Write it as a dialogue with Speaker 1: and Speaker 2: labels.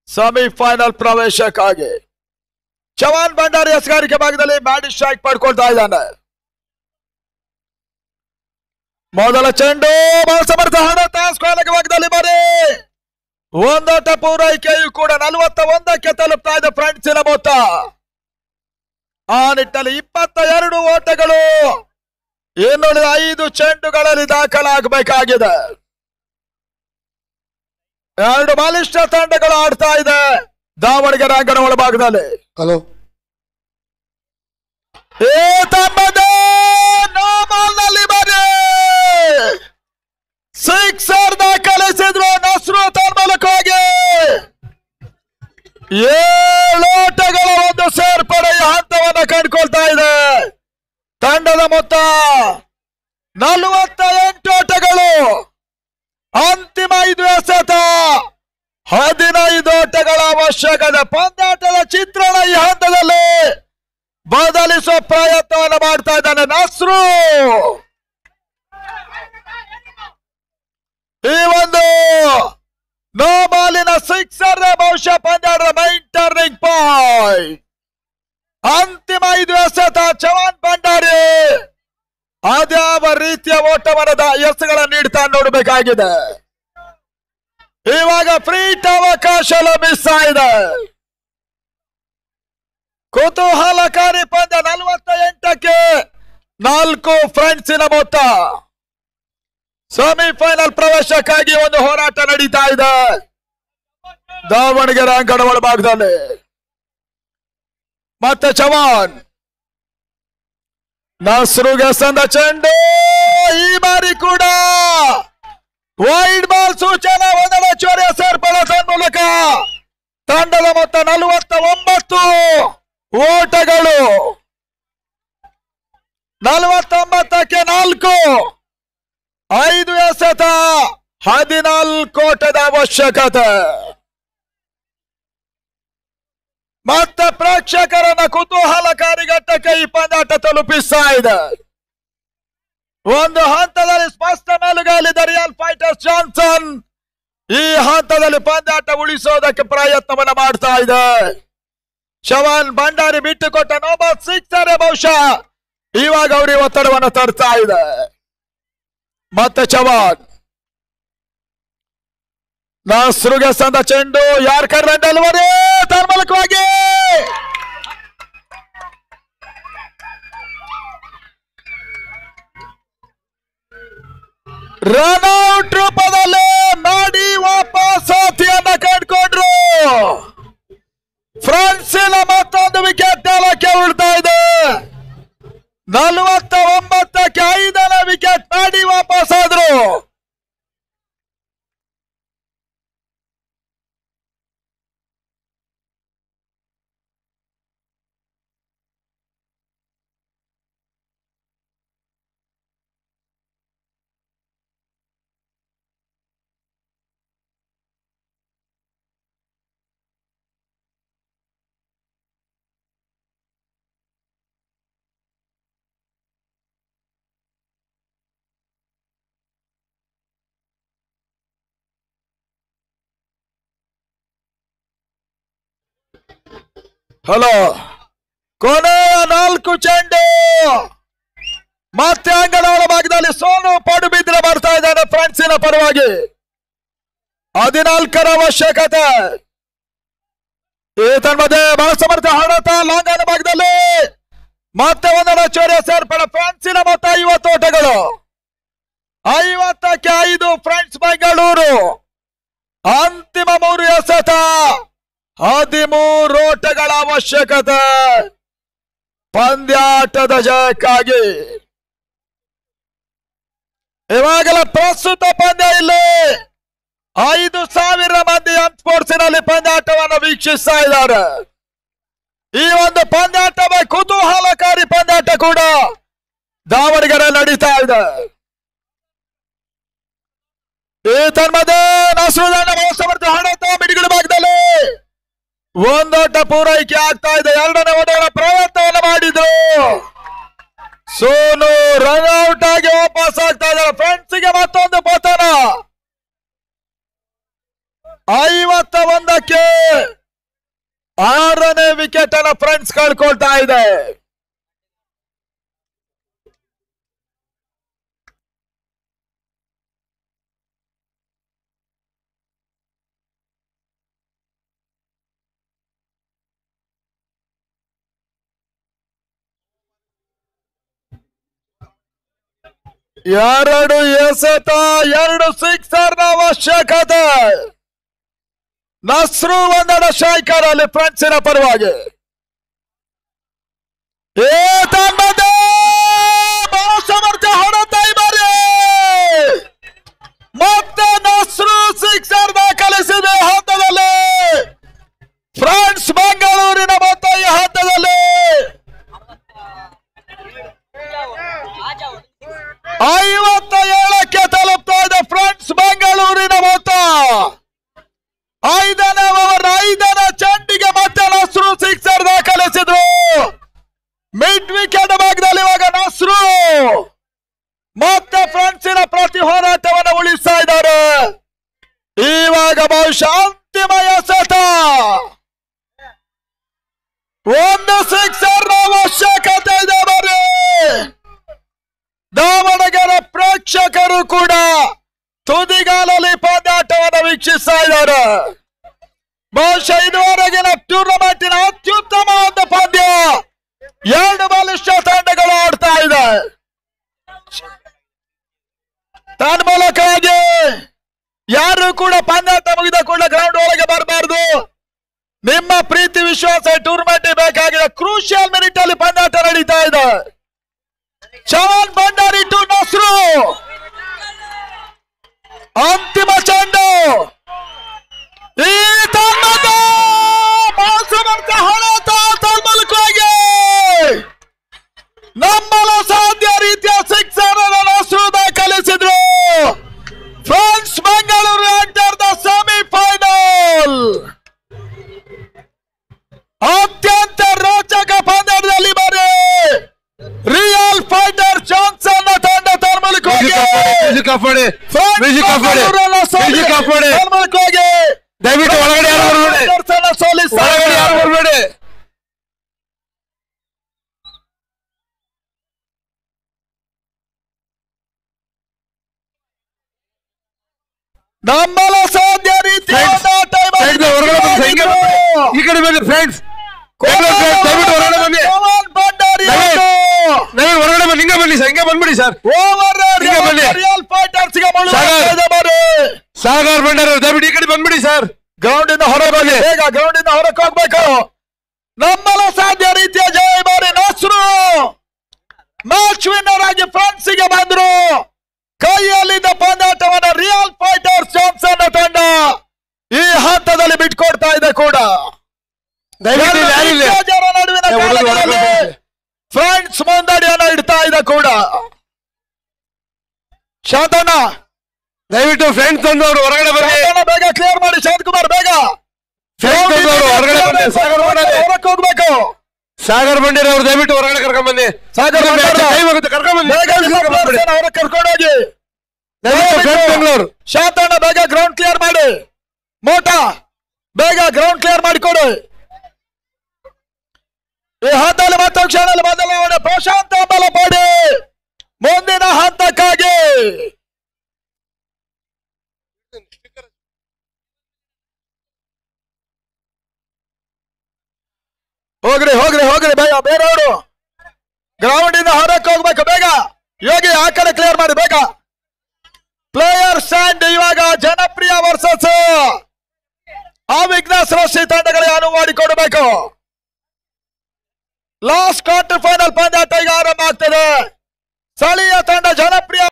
Speaker 1: Semifinal ಪ್ರವೇಶಕ್ಕಾಗಿ ಚವಾನ್ ಭಂಡಾರಿ ಎಸ್ಗಾರಿಕೆ ಭಾಗದಲ್ಲಿ ಮ್ಯಾಡಿ ಸ್ಟ್ರೈಕ್ ಪಡ್ಕೊಳ್ತಾ ಇದ್ದಾನೆ ಮೊದಲ ಚೆಂಡು ಬಹಳ ಸಮರ್ಥ ಹಣ ತಾಸ್ಕಾಲಕ ಭಾಗದಲ್ಲಿ ಬರೀ ಒಂದೋಟ ಪೂರೈಕೆಯು ಕೂಡ ನಲವತ್ತ ಒಂದಕ್ಕೆ ತಲುಪ್ತಾ ಇದೆ ಫ್ರೆಂಡ್ಸಿನ ಮೊತ್ತ ಆ ನಿಟ್ಟಿನಲ್ಲಿ ಇಪ್ಪತ್ತ ಎರಡು ಓಟಗಳು ಇನ್ನುಳಿದ ಐದು ಚೆಂಡುಗಳಲ್ಲಿ ದಾಖಲಾಗಬೇಕಾಗಿದೆ ಎರಡು ಬಲಿಷ್ಠ ತಂಡಗಳು ಆಡ್ತಾ ಇದೆ ದಾವಣಗೆರೆ ಅಂಗಣ ಒಳಭಾಗದಲ್ಲಿ
Speaker 2: ಹಲೋ
Speaker 1: ಏ ತಮ್ಮದೇ ನೋಬಾಲ್ನಲ್ಲಿ ಬರೀ ಸಿಕ್ಸರ್ ದಾಖಲಿಸಿದ್ರು ನಸ್ರು ತನ್ಮೂಲಕವಾಗಿ ಏಳು ಓಟಗಳ ಒಂದು ಸೇರ್ಪಡೆಯ ಹಂತವನ್ನ ಕಂಡುಕೊಳ್ತಾ ಇದೆ ತಂಡದ ಮೊತ್ತ ನಲವತ್ತ ಎಂಟು ಓಟಗಳು ಅಂತಿಮ ಐದು ಎಸೆತ ಹದಿನೈದು ಓಟಗಳ ಅವಶ್ಯಕತೆ ಪಂದ್ಯಾಟದ ಚಿತ್ರಣ ಈ ಹಂತದಲ್ಲಿ ಬದಲಿಸುವ ಪ್ರಯತ್ನವನ್ನು ಮಾಡ್ತಾ ಇದ್ದಾನೆ ನಸ್ರು ಈ ಒಂದು ನೋ ಬಾಲಿನ ಸಿಕ್ಸರ್ ಬಹುಶಃ ಪಂದ್ಯಾಟದ ಮೈನ್ ಟರ್ನಿಂಗ್ ಪಾಯಿಂಟ್ ಅಂತಿಮ ಐದು ಎಸೆತ ಚವಾನ್ ಭಂಡಾರಿ ಅದ್ಯಾವ ರೀತಿಯ ಓಟವರದ ಎಸ್ಗಳನ್ನು ನೀಡ್ತಾ ನೋಡಬೇಕಾಗಿದೆ ಇವಾಗ ಫ್ರೀಟ್ ಅವಕಾಶ ಲಭಿಸ್ತಾ ಇದೆ ಕುತೂಹಲಕಾರಿ ಪಂದ್ಯ ನಲವತ್ತ ಎಂಟಕ್ಕೆ ನಾಲ್ಕು ಫ್ರೆಂಡ್ಸಿನ ಮೊತ್ತ ಸೆಮಿಫೈನಲ್ ಪ್ರವೇಶಕ್ಕಾಗಿ ಒಂದು ಹೋರಾಟ ನಡೀತಾ ಇದೆ ದಾವಣಗೆರೆ ಅಂಗಣ ಒಳಭಾಗದಲ್ಲಿ ಮತ್ತೆ ಚವಾನ್ ನಸ್ರುಗೆ ಸಂದ ಚೆಂಡು ಈ ಬಾರಿ ಕೂಡ ವೈಡ್ ಬಾಲ್ ಸೂಚನೆ ಒಂದರ ಚೋರಿಯ ಸೇರ್ಪಡೆ ಮೂಲಕ ತಂಡದ ಮೊತ್ತ ನಲವತ್ತ ಒಂಬತ್ತು ಓಟಗಳು ನಲವತ್ತೊಂಬತ್ತಕ್ಕೆ ನಾಲ್ಕು ಐದು ಎಸೆತ ಹದಿನಾಲ್ಕು ಓಟದ ಅವಶ್ಯಕತೆ ಮತ್ತೆ ಪ್ರೇಕ್ಷಕರನ್ನ ಕುತೂಹಲಕಾರಿ ಘಟ್ಟಕ್ಕೆ ಈ ಪಂದ್ಯಾಟ ತಲುಪಿಸ್ತಾ ಇದೆ ಒಂದು ಹಂತದಲ್ಲಿ ಸ್ಪಷ್ಟ ಮೇಲುಗಾಲಿದ ರಿಯಲ್ ಫೈಟರ್ಸ್ ಜಾನ್ಸನ್ ಈ ಹಂತದಲ್ಲಿ ಪಂದ್ಯಾಟ ಉಳಿಸೋದಕ್ಕೆ ಪ್ರಯತ್ನವನ್ನ ಮಾಡ್ತಾ ಇದೆ ಶವಾನ್ ಭಂಡಾರಿ ಬಿಟ್ಟುಕೊಟ್ಟ ನೋಬತ್ ಸಿಕ್ತಾರೆ ಬಹುಶಃ ಇವಾಗ ಅವರಿಗೆ ಒತ್ತಡವನ್ನು ತರ್ತಾ ಇದೆ ಮತ್ತೆ ಚವಾನ್ ನಸ್ರುಗೆ ಸಂದ ಚೆಂಡು ಯಾರ್ ಕರ್ರೆ ಡೆಲಿವರಿ ತರ್ಮಲಕವಾಗಿ ರನ್ಔಟ್ ರೂಪದಲ್ಲಿ ಮಾಡಿ ವಾಪಸ್ ಸಾಥಿಯನ್ನ ಕಂಡುಕೊಂಡ್ರು ಫ್ರಾನ್ಸಿನ ಮತ್ತೊಂದು ವಿಕೆಟ್ ನೆಲಕ್ಕೆ ಉಳ್ತಾ ಇದೆ ನಲವತ್ತ ಒಂಬತ್ತಕ್ಕೆ ಐದನೇ ವಿಕೆಟ್ ಮಾಡಿ ವಾಪಸ್ ಆದ್ರು ಹಲೋ ಕೊನೆಯ ನಾಲ್ಕು ಚೆಂಡು ಮತ್ತೆ ಅಂಗನವಾಡ ಭಾಗದಲ್ಲಿ ಸೋನು ಪಡು ಬಿದ್ರೆ ಬರ್ತಾ ಇದ್ದಾನೆ ಫ್ರಾನ್ಸಿನ ಪರವಾಗಿ ಹದಿನಾಲ್ಕರ ಅವಶ್ಯಕತೆ ಈ ತನ್ಮಧ್ಯೆ ಬಹಳ ಸಮರ್ಥ ಹಾಡತ ಲಾಂಗನ ಭಾಗದಲ್ಲಿ ಮತ್ತೆ ಒಂದರ ಚೋರಿಯ ಸೇರ್ಪಡೆ ಫ್ರಾನ್ಸಿನ ಮೊತ್ತ ಐವತ್ತು ಓಟಗಳು ಐವತ್ತಕ್ಕೆ ಐದು ಫ್ರೆಂಡ್ಸ್ ಬೆಂಗಳೂರು ಅಂತಿಮ ಮೂರು ಎಸೆತ ಹದಿಮೂರು ಓಟಗಳ ಅವಶ್ಯಕತೆ ಪಂದ್ಯಾಟದ ಜಯಕ್ಕಾಗಿ ಇವಾಗಲೇ ಪ್ರಸ್ತುತ ಪಂದ್ಯ ಇಲ್ಲಿ ಐದು ಸಾವಿರ ಮಂದಿ ಸ್ಪೋರ್ಟ್ಸಿನಲ್ಲಿ ಪಂದ್ಯಾಟವನ್ನು ವೀಕ್ಷಿಸ್ತಾ ಇದ್ದಾರೆ ಈ ಒಂದು ಪಂದ್ಯಾಟವೇ ಕುತೂಹಲಕಾರಿ ಪಂದ್ಯಾಟ ಕೂಡ ದಾವಣಗೆರೆ ನಡೀತಾ ಇದೆ ಈ ತನ್ಮಧ್ಯೆ ನಸರುದಣ್ಣ ಸಮರ್ಥ ಹಣತ ಮಿಡಿಗಳ ಭಾಗದಲ್ಲಿ ಒಂದೋಟ ಪೂರೈಕೆ ಆಗ್ತಾ ಇದೆ ಎರಡನೇ ಓಟಗಳ ಪ್ರಯತ್ನವನ್ನು ಮಾಡಿದ್ರು ಸೋನು ರನ್ ಔಟ್ ಆಗಿ ವಾಪಸ್ ಆಗ್ತಾ ಇದ್ದಾರೆ ಫ್ರೆಂಡ್ಸ್ ಗೆ ಮತ್ತೊಂದು ಪತನ ಐವತ್ತ ಒಂದಕ್ಕೆ ಆರನೇ ವಿಕೆಟ್ ಅನ್ನ ಫ್ರೆಂಡ್ಸ್ ಕಳ್ಕೊಳ್ತಾ ಇದೆ ಎರಡು ಎಸೆತ ಎರಡು ಸಿಕ್ಸರ್ ನ ಅವಶ್ಯಕತೆ ನಸ್ರು ಒಂದಡ ಶಾಯ್ಕರ್ ಅಲ್ಲಿ ಫ್ರೆಂಡ್ಸಿನ ಪರವಾಗಿ ಏ ತಂಡದ ಬಹಳ ಸಮರ್ಥ ಹೊಡೆತ ಬಾರಿ ಮತ್ತೆ ನಸ್ರು ಸಿಕ್ಸರ್ ದಾಖಲಿಸಿದೆ ಹಂತದಲ್ಲಿ ಫ್ರಾನ್ಸ್ ಬೆಂಗಳೂರಿನ ಮೊತ್ತ ಈ ಹಂತದಲ್ಲಿ ಐವತ್ತ ಏಳಕ್ಕೆ ತಲುಪ್ತಾ ಇದೆ ಫ್ರೆಂಡ್ಸ್ ಬೆಂಗಳೂರಿನ ಮೊತ್ತ ಐದನೇ ಓವರ್ ಐದನೇ ಚೆಂಡಿಗೆ ಮತ್ತೆ ನಸ್ರು ಸಿಕ್ಸರ್ ದಾಖಲಿಸಿದ್ರು ಮಿಡ್ ವಿಕೆಟ್ ಭಾಗದಲ್ಲಿ ಇವಾಗ ನಸ್ರು ಮತ್ತೆ ಫ್ರೆಂಡ್ಸಿನ ಪ್ರತಿ ಹೋರಾಟವನ್ನು ಉಳಿಸ್ತಾ ಇದ್ದಾರೆ ಇವಾಗ ಬಹುಶಃ ಅಂತಿಮ ಎಸೆತ ಒಂದು ಸಿಕ್ಸರ್ ಅವಶ್ಯಕತೆ ಇದೆ ಬರೀ ದಾವಣಗೆರೆ ಪ್ರೇಕ್ಷಕರು ಕೂಡ ತುದಿಗಾಲಲ್ಲಿ ಪಂದ್ಯಾಟವನ್ನು ವೀಕ್ಷಿಸ್ತಾ ಇದ್ದಾರೆ ಬಹುಶಃ ಇದುವರೆಗಿನ ಟೂರ್ನಮೆಂಟಿನ ಅತ್ಯುತ್ತಮವಾದ ಪಂದ್ಯ ಎರಡು ಬಲಿಷ್ಠ ತಂಡಗಳು ಆಡ್ತಾ ಇದೆ ತನ್ಮೂಲಕವಾಗಿ ಯಾರು ಕೂಡ ಪಂದ್ಯಾಟ ಮುಗಿದ ಕೂಡಲೇ ಗ್ರೌಂಡ್ ಒಳಗೆ ಬರಬಾರ್ದು ನಿಮ್ಮ ಪ್ರೀತಿ ವಿಶ್ವಾಸ ಟೂರ್ನಮೆಂಟ್ ಬೇಕಾಗಿದೆ ಕ್ರೂಷಿಯಲ್ ಮಿನಿಟ್ ಅಲ್ಲಿ ಪಂದ್ಯಾಟ ನಡೀತಾ ಇದೆ ಚವನ್ ಭಂಡಾರಿ ಟು ನಸ್ರು ಅಂತಿಮ ಚೆಂಡು ಈ ತಂಡದ ಬಾಸಮರ್ಥ ಹೊಡೆತ ತನ್ಮೂಲಕವಾಗಿ ನಂಬಲ ಸಾಧ್ಯ ರೀತಿಯ ಸಿಕ್ಸರ್ ನಸ್ರು ದಾಖಲಿಸಿದ್ರು France Bengaluru enter the semifinal ಅತ್ಯಂತ ರೋಚಕ ಪಂದ್ಯದಲ್ಲಿ ಬರೀ ರಿಯಲ್ ಫೈಟರ್ ಜಾನ್ಸನ್ ತಂಡ ತನ್ಮೂಲಕವಾಗಿ
Speaker 2: ಮ್ಯೂಸಿಕ್ ಆಫ್ ಮಾಡಿ
Speaker 1: ಫ್ರಾನ್ಸ್
Speaker 2: ಮ್ಯೂಸಿಕ್ ಆಫ್ ಮಾಡಿ
Speaker 1: ಬೆಂಗಳೂರನ್ನ ಸೋಲಿಸಿ
Speaker 2: ಮ್ಯೂಸಿಕ್ ಆಫ್ ಮಾಡಿ
Speaker 1: ತನ್ಮೂಲಕವಾಗಿ
Speaker 2: ದಯವಿಟ್ಟು ಒಳಗಡೆ ಯಾರು ಬರಬೇಡಿ
Speaker 1: ಫೈಟರ್ಸನ್ನ ಸೋಲಿಸ್ತಾರೆ.
Speaker 2: ಒಳಗಡೆ ಯಾರು ಬರಬೇಡಿ
Speaker 1: ನಂಬಲ ಸಾಧ್ಯ ರೀತಿಯ
Speaker 2: Friends, friends, ಹೊರಗಡೆ ಬನ್ನಿ, ಸಂಖ್ಯೆ ಬನ್ನಿ. ಈ ಕಡೆ ಬನ್ನಿ ಫ್ರೆಂಡ್ಸ್ ದಯವಿಟ್ಟು ಹೊರಗಡೆ ಬನ್ನಿ
Speaker 1: ಚವನ್ ಭಂಡಾರಿ
Speaker 2: ನವೀನ್. ನವೀನ್ ಹೊರಗಡೆ ಬನ್ನಿ ಹಿಂಗೆ ಬನ್ನಿ ಸಂಖ್ಯೆ ಬಂದ್ಬಿಡಿ ಸರ್
Speaker 1: ಓವರ್
Speaker 2: ಹಿಂಗೆ ಬನ್ನಿ.
Speaker 1: ರಿಯಲ್ ಫೈಟರ್ಸ್ ಗೆ
Speaker 2: ಸಾಗರ್.
Speaker 1: ಬರೀ
Speaker 2: ಸಾಗರ್ ಭಂಡಾರ ದಯವಿಟ್ಟು ಈ ಕಡೆ ಬಂದ್ಬಿಡಿ ಸರ್
Speaker 1: ಗ್ರೌಂಡ್ ಇಂದ ಹೊರ ಬನ್ನಿ ಬೇಗ ಗ್ರೌಂಡ್ ಇಂದ ಹೊರಕ್ಕೆ ಹೋಗ್ಬೇಕು ನಮ್ಮಲ ಸಾಧ್ಯ ರೀತಿಯ ಜಯ ಬಾರಿ ನಸ್ರು ಮ್ಯಾಚ್ ವಿನ್ನರ್ ಆಗಿ ಫ್ರಾನ್ಸ್ ಗೆ ಬಂದ್ರು ಕೈಯಲ್ಲಿದ್ದ ಪಂದ್ಯಾಟವನ್ನ ರಿಯಲ್ ಫೈಟರ್ಸ್ ಜಾನ್ಸನ್ ತಂಡ ಈ ಹಂತದಲ್ಲಿ ಬಿಟ್ಕೊಡ್ತಾ ಇದೆ ಕೂಡ
Speaker 2: ದಯವಿಟ್ಟು ಇಲ್ಲಿ ಯಾರು ಇಲ್ಲ
Speaker 1: ಜನರ ನಡುವಿನ
Speaker 2: ಏ, ಹುಡುಗ ಹೊರಗೆ
Speaker 1: ಕಾಳಗದಲ್ಲಿ
Speaker 2: ಹೋಗ್ಲಿ.
Speaker 1: ಫ್ರಾನ್ಸ್ ಮುಂದಡಿಯನ್ನ ಇಡ್ತಾ ಇದೆ ಕೂಡ ಶಾಂತಣ್ಣ
Speaker 2: ದಯವಿಟ್ಟು ಫ್ರೆಂಡ್ಸ್ ತಂದವರು ಹೊರಗಡೆ ಬನ್ನಿ
Speaker 1: ಶಾಂತಣ್ಣ ಬೇಗ ಕ್ಲಿಯರ್ ಮಾಡಿ ಶಾಂತಕುಮಾರ್ ಬೇಗ
Speaker 2: ಫ್ರೆಂಡ್ಸ್ ತಂದವರು ಹೊರಗಡೆ ಬನ್ನಿ ಸಾಗರ್ ಭಂಡಾರಿ
Speaker 1: ಹೊರಕ್ಕೆ ಹೋಗ್ಬೇಕು
Speaker 2: ಸಾಗರ್ ಭಂಡಾರಿ ಅವರು ದಯವಿಟ್ಟು ಹೊರಗಡೆ ಕರ್ಕೊಂಡ್ ಬನ್ನಿ
Speaker 1: ಸಾಗರ್ ಭಂಡಾರಿ.
Speaker 2: ಟೈಮ್ ಆಗುತ್ತೆ ಕರ್ಕೊಂಡ್ ಬನ್ನಿ
Speaker 1: ಬೇಗ ಹೊರಗೆ ಕರ್ಕೊಂಡು ಹೋಗಿ
Speaker 2: ದಯವಿಟ್ಟು ಫ್ರೆಂಡ್ಸ್ ಬೆಂಗಳೂರು
Speaker 1: ಶಾಂತಣ್ಣ ಬೇಗ ಗ್ರೌಂಡ್ ಕ್ಲಿಯರ್ ಮಾಡಿ ಮೋಟಾ ಬೇಗ ಗ್ರೌಂಡ್ ಕ್ಲಿಯರ್ ಮಾಡಿಕೊಡು ಈ ಹಂತದಲ್ಲಿ ಮತ್ತೊಂದು ಕ್ಷಣದಲ್ಲಿ ಬದಲಾವಣೆ ಪ್ರಶಾಂತ್ ಅಂಬಲಪಾಡಿ ಮುಂದಿನ ಹಂತಕ್ಕಾಗಿ ಹೋಗ್ರಿ ಹೋಗ್ರಿ ಹೋಗ್ರಿ ಬೇಗ ಬೇರೆಯವರು ಗ್ರೌಂಡ್ ಇಂದ ಹೊರಕ್ಕೆ ಹೋಗ್ಬೇಕು ಬೇಗ ಯೋಗಿ ಆ ಕಡೆ ಕ್ಲಿಯರ್ ಮಾಡಿ ಬೇಗ ಪ್ಲೇಯರ್ ಸ್ಟ್ಯಾಂಡ್ ಇವಾಗ ಜನಪ್ರಿಯ ವರ್ಸಸ್ ಅವಿಘ್ನ ಸೃಷ್ಟಿ ತಂಡಗಳಿಗೆ ಅನುವು ಮಾಡಿಕೊಡಬೇಕು ಲಾಸ್ಟ್ ಕ್ವಾರ್ಟರ್ ಫೈನಲ್ ಪಂದ್ಯಾಟ ಈಗ ಆರಂಭ ಆಗ್ತದೆ ಸ್ಥಳೀಯ ತಂಡ ಜನಪ್ರಿಯ